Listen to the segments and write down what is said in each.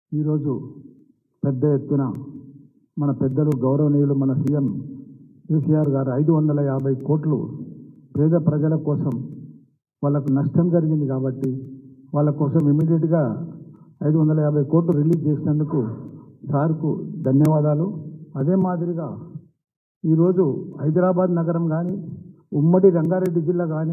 ఈరోజు పెద్ద ఎత్తున మన పెద్దలు గౌరవనీయులు మన సీఎం కేసీఆర్ గారు ఐదు వందల యాభై కోట్లు పేద ప్రజల కోసం వాళ్ళకు నష్టం జరిగింది కాబట్టి వాళ్ళ కోసం ఇమీడియట్గా ఐదు వందల యాభై కోట్లు రిలీజ్ చేసినందుకు సార్కు ధన్యవాదాలు అదే మాదిరిగా ఈరోజు హైదరాబాద్ నగరం కానీ ఉమ్మడి రంగారెడ్డి జిల్లా కానీ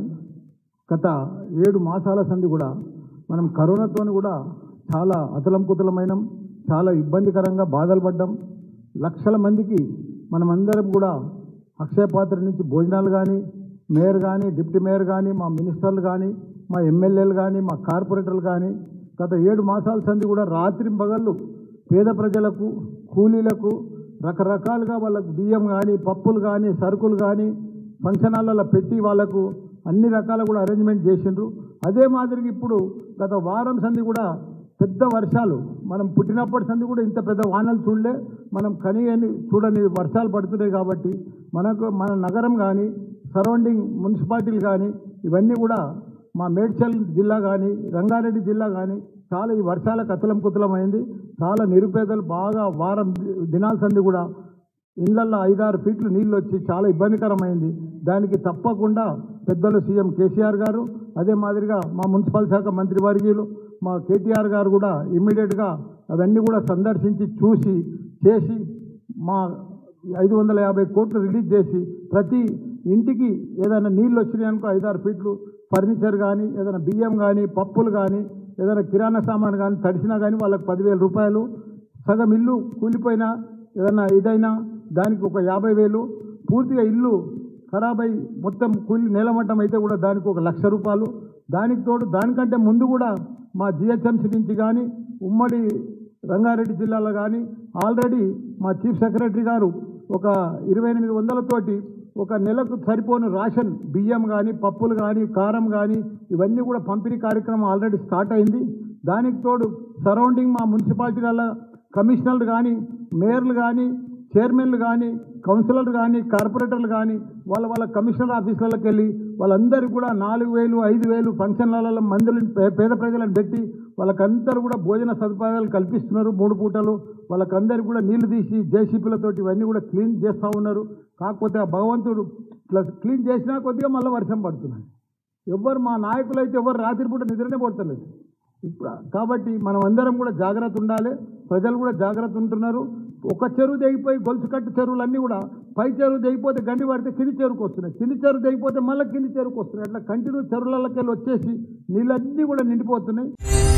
గత ఏడు మాసాల సంది కూడా మనం కరోనాతోని కూడా చాలా అతలం కుతలమైనం చాలా ఇబ్బందికరంగా బాధలు పడ్డాం లక్షల మందికి మనమందరం కూడా అక్షయ పాత్ర నుంచి భోజనాలు కానీ మేయర్ కానీ డిప్యూటీ మేయర్ కానీ మా మినిస్టర్లు కానీ మా ఎమ్మెల్యేలు కానీ మా కార్పొరేటర్లు కానీ గత ఏడు మాసాల సంది కూడా రాత్రి పగళ్ళు పేద ప్రజలకు కూలీలకు రకరకాలుగా వాళ్ళకు బియ్యం కానీ పప్పులు కానీ సరుకులు కానీ ఫంక్షన్ హాల్లో పెట్టి వాళ్ళకు అన్ని రకాల కూడా అరేంజ్మెంట్ చేసిండ్రు అదే మాదిరిగా ఇప్పుడు గత వారం సంది కూడా పెద్ద వర్షాలు మనం పుట్టినప్పటి సంది కూడా ఇంత పెద్ద వానలు చూడలే మనం కని అని చూడని వర్షాలు పడుతున్నాయి కాబట్టి మనకు మన నగరం కానీ సరౌండింగ్ మున్సిపాలిటీలు కానీ ఇవన్నీ కూడా మా మేడ్చల్ జిల్లా కానీ రంగారెడ్డి జిల్లా కానీ చాలా ఈ వర్షాల కతలం కుతలమైంది చాలా నిరుపేదలు బాగా వారం దినాల సంది కూడా ఇళ్లల్లో ఐదారు ఫీట్లు నీళ్ళు వచ్చి చాలా ఇబ్బందికరమైంది దానికి తప్పకుండా పెద్దలు సీఎం కేసీఆర్ గారు అదే మాదిరిగా మా మున్సిపల్ శాఖ మంత్రి వర్గీయులు మా కేటీఆర్ గారు కూడా ఇమ్మీడియట్గా అవన్నీ కూడా సందర్శించి చూసి చేసి మా ఐదు వందల యాభై కోట్లు రిలీజ్ చేసి ప్రతి ఇంటికి ఏదైనా నీళ్ళు వచ్చినాయి అనుకో ఐదారు ఫీట్లు ఫర్నిచర్ కానీ ఏదైనా బియ్యం కానీ పప్పులు కానీ ఏదైనా కిరాణా సామాన్ కానీ తడిసినా కానీ వాళ్ళకి పదివేల రూపాయలు సగం ఇల్లు కూలిపోయినా ఏదైనా ఇదైనా దానికి ఒక యాభై వేలు పూర్తిగా ఇల్లు ఖరాబ్ అయి మొత్తం కూలి నేలమట్టం అయితే కూడా దానికి ఒక లక్ష రూపాయలు దానికి తోడు దానికంటే ముందు కూడా మా జిహెచ్ఎంసీ నుంచి కానీ ఉమ్మడి రంగారెడ్డి జిల్లాలో కానీ ఆల్రెడీ మా చీఫ్ సెక్రటరీ గారు ఒక ఇరవై ఎనిమిది వందలతోటి ఒక నెలకు సరిపోని రేషన్ బియ్యం కానీ పప్పులు కానీ కారం కానీ ఇవన్నీ కూడా పంపిణీ కార్యక్రమం ఆల్రెడీ స్టార్ట్ అయింది దానికి తోడు సరౌండింగ్ మా మున్సిపాలిటీల కమిషనర్లు కానీ మేయర్లు కానీ చైర్మన్లు కానీ కౌన్సిలర్లు కానీ కార్పొరేటర్లు కానీ వాళ్ళ వాళ్ళ కమిషనర్ ఆఫీసులకు వెళ్ళి వాళ్ళందరికీ కూడా నాలుగు వేలు ఐదు వేలు ఫంక్షన్లలో మందులను పే- పేద ప్రజలను పెట్టి వాళ్ళకందరూ కూడా భోజన సదుపాయాలు కల్పిస్తున్నారు మూడు పూటలు వాళ్ళకందరికీ కూడా నీళ్లు తీసి జేసీపీలతోటి ఇవన్నీ కూడా క్లీన్ చేస్తూ ఉన్నారు కాకపోతే ఆ భగవంతుడు ఇట్లా క్లీన్ చేసినా కొద్దిగా మళ్ళీ వర్షం పడుతున్నాయి ఎవ్వరు మా నాయకులు అయితే ఎవరు రాత్రిపూట నిద్రనే పడతలేదు ఇప్పుడు కాబట్టి మనం అందరం కూడా జాగ్రత్త ఉండాలి ప్రజలు కూడా జాగ్రత్త ఉంటున్నారు ఒక చెరువు తెగిపోయి గొలుసు కట్టు చెరువులన్నీ కూడా పై చెరువు తెగిపోతే గండి పడితే కింది చెరువుకు వస్తున్నాయి కింది చెరువు తెగిపోతే మళ్ళీ కింది చెరువుకు వస్తున్నాయి అట్లా కంటిన్యూ చెరువులకి వెళ్ళి వచ్చేసి నీళ్ళన్నీ కూడా నిండిపోతున్నాయి